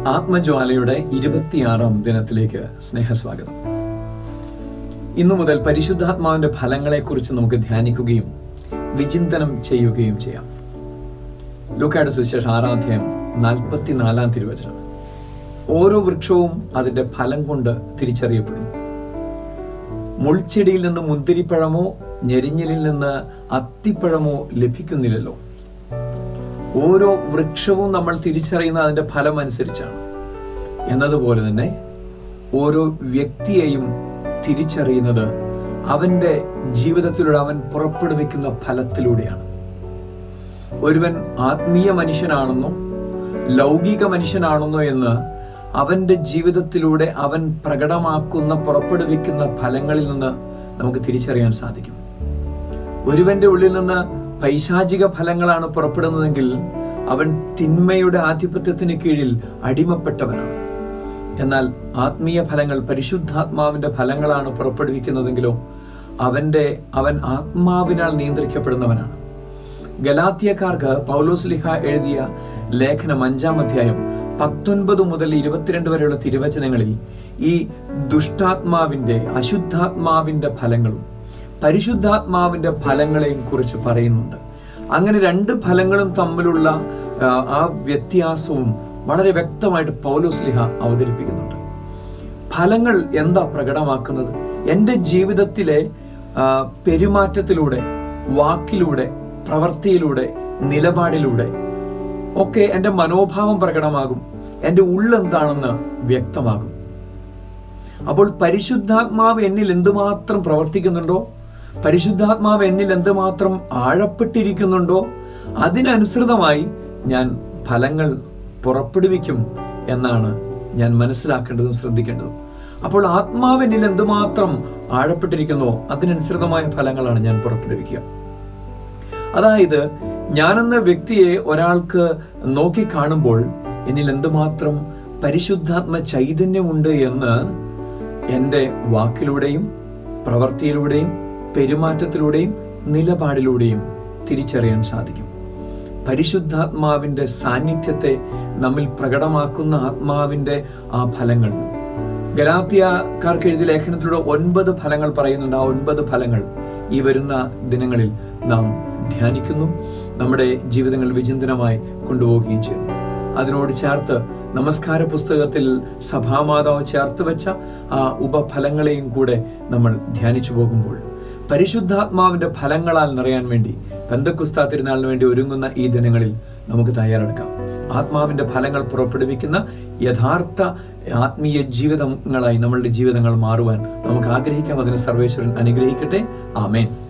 ആത്മജ്വാലയുടെ ഇരുപത്തിയാറാം ദിനത്തിലേക്ക് സ്നേഹസ്വാഗതം ഇന്നു മുതൽ പരിശുദ്ധാത്മാവിന്റെ ഫലങ്ങളെക്കുറിച്ച് നമുക്ക് ധ്യാനിക്കുകയും വിചിന്തനം ചെയ്യുകയും ചെയ്യാം ലൂക്കായുടെ സുവിശേഷം ആറാധ്യായം നാൽപ്പത്തിനാലാം തിരുവചനം ഓരോ വൃക്ഷവും അതിന്റെ ഫലം കൊണ്ട് തിരിച്ചറിയപ്പെടുന്നു മുൾച്ചെടിയിൽ നിന്ന് മുന്തിരിപ്പഴമോ ഞെരിഞ്ഞലിൽ നിന്ന് അത്തിപ്പഴമോ ലഭിക്കുന്നില്ലല്ലോ ഓരോ വൃക്ഷവും നമ്മൾ തിരിച്ചറിയുന്ന അതിന്റെ ഫലം അനുസരിച്ചാണ് എന്നതുപോലെ തന്നെ ഓരോ വ്യക്തിയെയും തിരിച്ചറിയുന്നത് അവന്റെ ജീവിതത്തിലൂടെ അവൻ പുറപ്പെടുവിക്കുന്ന ഫലത്തിലൂടെയാണ് ഒരുവൻ ആത്മീയ മനുഷ്യനാണെന്നോ ലൗകിക മനുഷ്യനാണെന്നോ എന്ന് അവന്റെ ജീവിതത്തിലൂടെ അവൻ പ്രകടമാക്കുന്ന പുറപ്പെടുവിക്കുന്ന ഫലങ്ങളിൽ നിന്ന് നമുക്ക് തിരിച്ചറിയാൻ സാധിക്കും ഒരുവന്റെ ഉള്ളിൽ നിന്ന് പൈശാചിക ഫലങ്ങളാണ് പുറപ്പെടുന്നതെങ്കിൽ അവൻ തിന്മയുടെ ആധിപത്യത്തിന് കീഴിൽ അടിമപ്പെട്ടവനാണ് എന്നാൽ ആത്മീയ ഫലങ്ങൾ പരിശുദ്ധാത്മാവിന്റെ ഫലങ്ങളാണ് പുറപ്പെടുവിക്കുന്നതെങ്കിലോ അവന്റെ അവൻ ആത്മാവിനാൽ നിയന്ത്രിക്കപ്പെടുന്നവനാണ് ഗലാത്തിയക്കാർക്ക് പൗലോസ്ലിഹ എഴുതിയ ലേഖനം അഞ്ചാം അധ്യായം പത്തൊൻപത് മുതൽ ഇരുപത്തിരണ്ട് വരെയുള്ള തിരുവചനങ്ങളിൽ ഈ ദുഷ്ടാത്മാവിന്റെ അശുദ്ധാത്മാവിന്റെ ഫലങ്ങളും പരിശുദ്ധാത്മാവിന്റെ ഫലങ്ങളെയും കുറിച്ച് പറയുന്നുണ്ട് അങ്ങനെ രണ്ട് ഫലങ്ങളും തമ്മിലുള്ള ആ, ആ വ്യത്യാസവും വളരെ വ്യക്തമായിട്ട് പൗലോസ്ലിഹ അവതരിപ്പിക്കുന്നുണ്ട് ഫലങ്ങൾ എന്താ പ്രകടമാക്കുന്നത് എൻ്റെ ജീവിതത്തിലെ ആ, പെരുമാറ്റത്തിലൂടെ വാക്കിലൂടെ പ്രവൃത്തിയിലൂടെ നിലപാടിലൂടെ ഒക്കെ എൻ്റെ മനോഭാവം പ്രകടമാകും എൻ്റെ ഉള്ളെന്താണെന്ന് വ്യക്തമാകും അപ്പോൾ പരിശുദ്ധാത്മാവ് എന്നിൽ എന്തുമാത്രം പ്രവർത്തിക്കുന്നുണ്ടോ പരിശുദ്ധാത്മാവ് എന്നിൽ എന്തുമാത്രം ആഴപ്പെട്ടിരിക്കുന്നുണ്ടോ അതിനനുസൃതമായി ഞാൻ ഫലങ്ങൾ പുറപ്പെടുവിക്കും എന്നാണ് ഞാൻ മനസ്സിലാക്കേണ്ടതും ശ്രദ്ധിക്കേണ്ടതും അപ്പോൾ ആത്മാവ് എന്നിൽ എന്തുമാത്രം ആഴപ്പെട്ടിരിക്കുന്നോ അതിനനുസൃതമായ ഫലങ്ങളാണ് ഞാൻ പുറപ്പെടുവിക്കുക അതായത് ഞാനെന്ന വ്യക്തിയെ ഒരാൾക്ക് നോക്കി കാണുമ്പോൾ എന്നിൽ എന്തുമാത്രം പരിശുദ്ധാത്മ ചൈതന്യമുണ്ട് എന്ന് എൻ്റെ വാക്കിലൂടെയും പ്രവൃത്തിയിലൂടെയും പെരുമാറ്റത്തിലൂടെയും നിലപാടിലൂടെയും തിരിച്ചറിയാൻ സാധിക്കും പരിശുദ്ധാത്മാവിന്റെ സാന്നിധ്യത്തെ നമ്മിൽ പ്രകടമാക്കുന്ന ആത്മാവിന്റെ ആ ഫലങ്ങൾ ഗലാത്തിയക്കാർക്ക് എഴുതിയ ലേഖനത്തിലൂടെ ഒൻപത് ഫലങ്ങൾ പറയുന്നുണ്ട് ആ ഒൻപത് ഫലങ്ങൾ ഈ വരുന്ന ദിനങ്ങളിൽ നാം ധ്യാനിക്കുന്നു നമ്മുടെ ജീവിതങ്ങൾ വിചിന്തനമായി കൊണ്ടുപോവുകയും ചെയ്യുന്നു അതിനോട് ചേർത്ത് നമസ്കാര പുസ്തകത്തിൽ സഭാമാതാവ് ചേർത്ത് വെച്ച ആ ഉപഫലങ്ങളെയും കൂടെ നമ്മൾ ധ്യാനിച്ചു പോകുമ്പോൾ പരിശുദ്ധാത്മാവിന്റെ ഫലങ്ങളാൽ നിറയാൻ വേണ്ടി പെന്തക്കുസ്താ തിരുനാളിന് വേണ്ടി ഒരുങ്ങുന്ന ഈ ദിനങ്ങളിൽ നമുക്ക് തയ്യാറെടുക്കാം ആത്മാവിന്റെ ഫലങ്ങൾ പുറപ്പെടുവിക്കുന്ന യഥാർത്ഥ ആത്മീയ ജീവിതങ്ങളായി നമ്മളുടെ ജീവിതങ്ങൾ മാറുവാൻ നമുക്ക് ആഗ്രഹിക്കാം അതിന് സർവേശ്വരൻ അനുഗ്രഹിക്കട്ടെ ആമേൻ